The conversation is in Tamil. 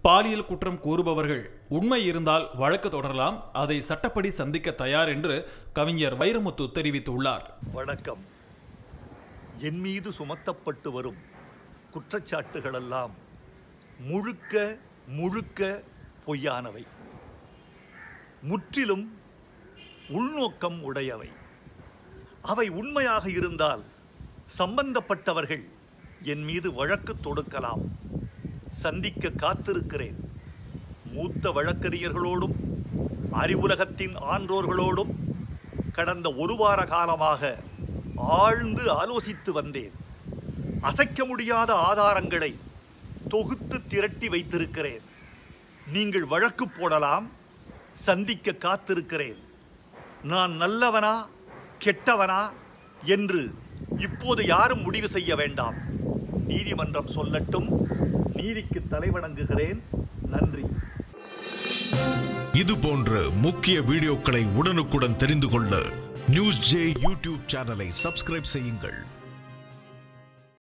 பாலியல் குற்றம் கூறுபவர்கள் உண்மை இருந்தால் வழக்கு தொடரலாம் அதை சட்டப்படி சந்திக்க தயார் என்று கவிஞர் வைரமுத்து தெரிவித்துள்ளார் வணக்கம் என் மீது சுமத்தப்பட்டு வரும் குற்றச்சாட்டுகளெல்லாம் முழுக்க முழுக்க பொய்யானவை முற்றிலும் உள்நோக்கம் உடையவை அவை உண்மையாக இருந்தால் சம்பந்தப்பட்டவர்கள் என் மீது வழக்கு தொடுக்கலாம் சந்திக்க காத்திருக்கிறேன் மூத்த வழக்கறிஞர்களோடும் அறிவுலகத்தின் ஆன்றோர்களோடும் கடந்த ஒரு வார காலமாக ஆழ்ந்து ஆலோசித்து வந்தேன் அசைக்க முடியாத ஆதாரங்களை தொகுத்து திரட்டி வைத்திருக்கிறேன் நீங்கள் வழக்கு போடலாம் சந்திக்க காத்திருக்கிறேன் நான் நல்லவனா கெட்டவனா என்று இப்போது யாரும் முடிவு செய்ய வேண்டாம் நீதிமன்றம் சொல்லட்டும் நீதிக்கு தலைவணங்குகிறேன் நன்றி இது போன்ற முக்கிய வீடியோக்களை உடனுக்குடன் தெரிந்து கொள்ள நியூஸ் ஜே யூடியூப் சேனலை சப்ஸ்கிரைப் செய்யுங்கள்